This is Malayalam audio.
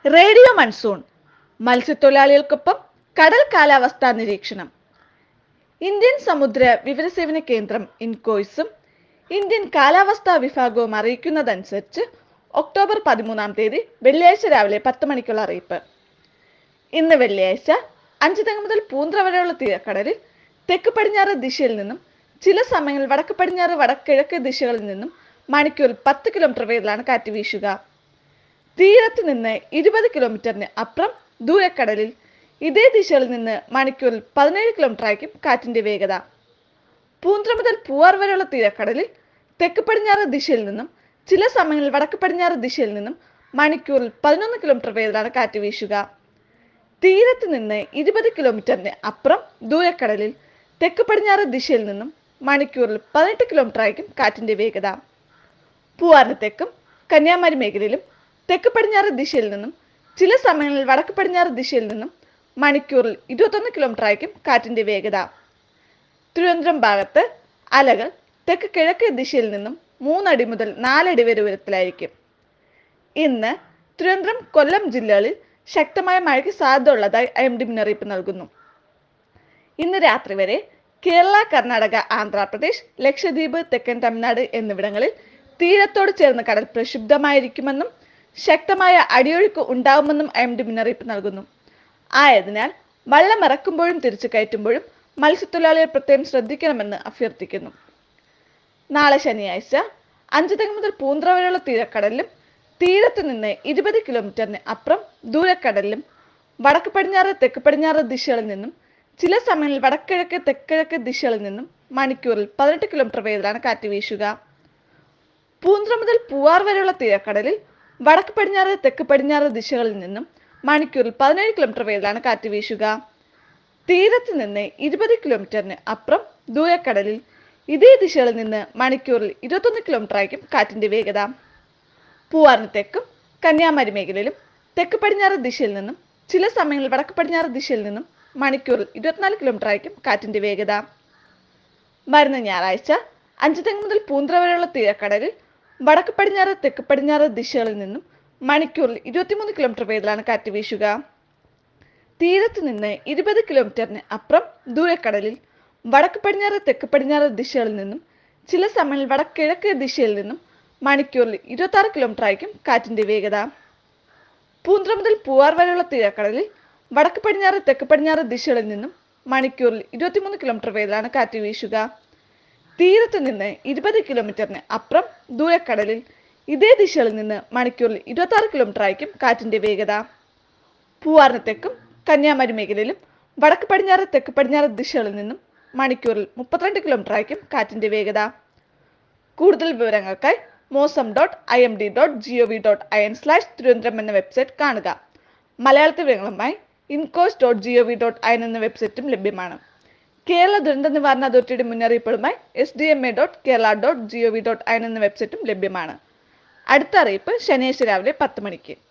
റേഡിയോ മൺസൂൺ മത്സ്യത്തൊഴിലാളികൾക്കൊപ്പം കടൽ കാലാവസ്ഥാ നിരീക്ഷണം ഇന്ത്യൻ സമുദ്ര വിവരസേവന കേന്ദ്രം ഇൻകോയ്സും ഇന്ത്യൻ കാലാവസ്ഥാ വിഭാഗവും അറിയിക്കുന്നതനുസരിച്ച് ഒക്ടോബർ പതിമൂന്നാം തീയതി വെള്ളിയാഴ്ച രാവിലെ പത്ത് മണിക്കുള്ള അറിയിപ്പ് ഇന്ന് വെള്ളിയാഴ്ച അഞ്ചുതെങ്ങ് മുതൽ പൂന്ത്ര വരെയുള്ള തീരക്കടലിൽ തെക്ക് പടിഞ്ഞാറ് ദിശയിൽ നിന്നും ചില സമയങ്ങളിൽ വടക്ക് പടിഞ്ഞാറ് വടക്കിഴക്ക് ദിശകളിൽ നിന്നും മണിക്കൂറിൽ പത്ത് കിലോമീറ്റർ വേഗത്തിലാണ് കാറ്റ് വീശുക തീരത്ത് നിന്ന് ഇരുപത് കിലോമീറ്ററിന് അപ്പുറം ദൂരക്കടലിൽ ഇതേ ദിശയിൽ നിന്ന് മണിക്കൂറിൽ പതിനേഴ് കിലോമീറ്റർ ആയിരിക്കും കാറ്റിന്റെ വേഗത പൂന്ത്ര മുതൽ പൂവാർ വരെയുള്ള തീരക്കടലിൽ തെക്ക് പടിഞ്ഞാറ് ദിശയിൽ നിന്നും ചില സമയങ്ങളിൽ വടക്ക് പടിഞ്ഞാറ് ദിശയിൽ നിന്നും മണിക്കൂറിൽ പതിനൊന്ന് കിലോമീറ്റർ വേഗത്തിലാണ് കാറ്റ് വീശുക തീരത്ത് നിന്ന് ഇരുപത് കിലോമീറ്ററിന് അപ്പുറം ദൂരക്കടലിൽ തെക്ക് പടിഞ്ഞാറ് ദിശയിൽ നിന്നും മണിക്കൂറിൽ പതിനെട്ട് കിലോമീറ്റർ ആയിരിക്കും കാറ്റിന്റെ വേഗത പൂവാറിന് തെക്കും കന്യാകുമാരി മേഖലയിലും തെക്ക് പടിഞ്ഞാറ് ദിശയിൽ നിന്നും ചില സമയങ്ങളിൽ വടക്ക് പടിഞ്ഞാറ് ദിശയിൽ നിന്നും മണിക്കൂറിൽ ഇരുപത്തൊന്ന് കിലോമീറ്റർ ആയിരിക്കും കാറ്റിന്റെ വേഗത തിരുവനന്തപുരം ഭാഗത്ത് അലകൾ തെക്ക് കിഴക്ക് ദിശയിൽ നിന്നും മൂന്നടി മുതൽ നാലടി വരെ ഉയരത്തിലായിരിക്കും ഇന്ന് തിരുവനന്തപുരം കൊല്ലം ജില്ലകളിൽ ശക്തമായ മഴയ്ക്ക് സാധ്യത ഉള്ളതായി ഐ എം ഡി മുന്നറിയിപ്പ് നൽകുന്നു ഇന്ന് രാത്രി വരെ കേരള കർണാടക ആന്ധ്രാപ്രദേശ് ലക്ഷദ്വീപ് തെക്കൻ തമിഴ്നാട് എന്നിവിടങ്ങളിൽ തീരത്തോട് ചേർന്ന് കടൽ പ്രക്ഷുബ്ധമായിരിക്കുമെന്നും ശക്തമായ അടിയൊഴുക്ക് ഉണ്ടാകുമെന്നും ഐ എം ഡി മുന്നറിയിപ്പ് നൽകുന്നു ആയതിനാൽ വള്ളം ഇറക്കുമ്പോഴും തിരിച്ചു കയറ്റുമ്പോഴും മത്സ്യത്തൊഴിലാളികൾ പ്രത്യേകം ശ്രദ്ധിക്കണമെന്ന് അഭ്യർത്ഥിക്കുന്നു നാളെ ശനിയാഴ്ച അഞ്ച് തെങ്ങ് മുതൽ പൂന്ത്ര വരെയുള്ള തീരക്കടലിലും തീരത്ത് നിന്ന് ഇരുപത് കിലോമീറ്ററിന് അപ്പുറം ദൂരക്കടലിലും വടക്ക് പടിഞ്ഞാറ് തെക്ക് പടിഞ്ഞാറ് ദിശകളിൽ നിന്നും ചില സമയങ്ങളിൽ വടക്കിഴക്ക് തെക്കിഴക്ക് ദിശകളിൽ നിന്നും മണിക്കൂറിൽ പതിനെട്ട് കിലോമീറ്റർ വേഗത്തിലാണ് കാറ്റ് വീശുക പൂന്ത്ര മുതൽ പൂവാർ വരെയുള്ള തീരക്കടലിൽ വടക്ക് പടിഞ്ഞാറ് തെക്ക് പടിഞ്ഞാറ് ദിശകളിൽ നിന്നും മണിക്കൂറിൽ പതിനേഴ് കിലോമീറ്റർ വേഗത്തിലാണ് കാറ്റ് വീശുക തീരത്ത് നിന്ന് ഇരുപത് കിലോമീറ്ററിന് അപ്പുറം ദൂരക്കടലിൽ ഇതേ ദിശകളിൽ നിന്ന് മണിക്കൂറിൽ ഇരുപത്തൊന്ന് കിലോമീറ്റർ ആയിരിക്കും കാറ്റിന്റെ വേഗത പൂവാറിന് തെക്കും കന്യാകുമാരി മേഖലയിലും തെക്ക് പടിഞ്ഞാറ് ദിശയിൽ നിന്നും ചില സമയങ്ങളിൽ വടക്ക് പടിഞ്ഞാറ് ദിശയിൽ നിന്നും മണിക്കൂറിൽ ഇരുപത്തിനാല് കിലോമീറ്റർ ആയിരിക്കും കാറ്റിന്റെ വേഗത വരുന്ന ഞായറാഴ്ച അഞ്ച് തെങ്ങ് മുതൽ പൂന്ത്ര വരെയുള്ള തീരക്കടലിൽ വടക്ക് പടിഞ്ഞാറ് തെക്ക് പടിഞ്ഞാറ് ദിശകളിൽ നിന്നും മണിക്കൂറിൽ ഇരുപത്തിമൂന്ന് കിലോമീറ്റർ വേഗത്തിലാണ് കാറ്റ് വീശുക തീരത്ത് നിന്ന് ഇരുപത് കിലോമീറ്ററിന് അപ്പുറം ദൂരക്കടലിൽ വടക്ക് പടിഞ്ഞാറ് തെക്ക് പടിഞ്ഞാറ് ദിശകളിൽ നിന്നും ചില സമയങ്ങളിൽ വടക്കിഴക്ക് ദിശയിൽ നിന്നും മണിക്കൂറിൽ ഇരുപത്തി ആറ് കിലോമീറ്റർ ആയിരിക്കും കാറ്റിന്റെ വേഗത പൂന്ത്ര മുതൽ പൂവാർ വരെയുള്ള തീരക്കടലിൽ വടക്ക് പടിഞ്ഞാറ് തെക്ക് പടിഞ്ഞാറ് ദിശകളിൽ നിന്നും മണിക്കൂറിൽ ഇരുപത്തിമൂന്ന് കിലോമീറ്റർ വേഗത്തിലാണ് കാറ്റ് വീശുക തീരത്ത് നിന്ന് ഇരുപത് കിലോമീറ്ററിന് അപ്പുറം ദൂരക്കടലിൽ ഇതേ ദിശകളിൽ നിന്ന് മണിക്കൂറിൽ ഇരുപത്തി ആറ് കിലോമീറ്റർ ആയിരിക്കും കാറ്റിന്റെ വേഗത പൂവാറിന് തെക്കും കന്യാകുമാരി മേഖലയിലും വടക്ക് പടിഞ്ഞാറ് തെക്ക് പടിഞ്ഞാറ് ദിശകളിൽ നിന്നും മണിക്കൂറിൽ മുപ്പത്തിരണ്ട് കിലോമീറ്റർ ആയിരിക്കും കാറ്റിന്റെ വേഗത കൂടുതൽ വിവരങ്ങൾക്കായി Mausam dot I M D dot G O V dot I N slash Thiruvananthapuram എന്ന വെബ്സൈറ്റ് കാണുക മലയാളത്തിൽ വിവരങ്ങളുമായി INCOIS dot G O V dot I N എന്ന വെബ്സൈറ്റും ലഭ്യമാണ് കേരള ദുരന്ത നിവാരണ അതോറിറ്റിയുടെ മുന്നറിയിപ്പുകളുമായി S D M A dot Kerala dot G O V dot I N എന്ന വെബ്സൈറ്റും ലഭ്യമാണ് അടുത്ത അറിയിപ്പ് ശനിയാഴ്ച രാവിലെ പത്ത് മണിക്ക്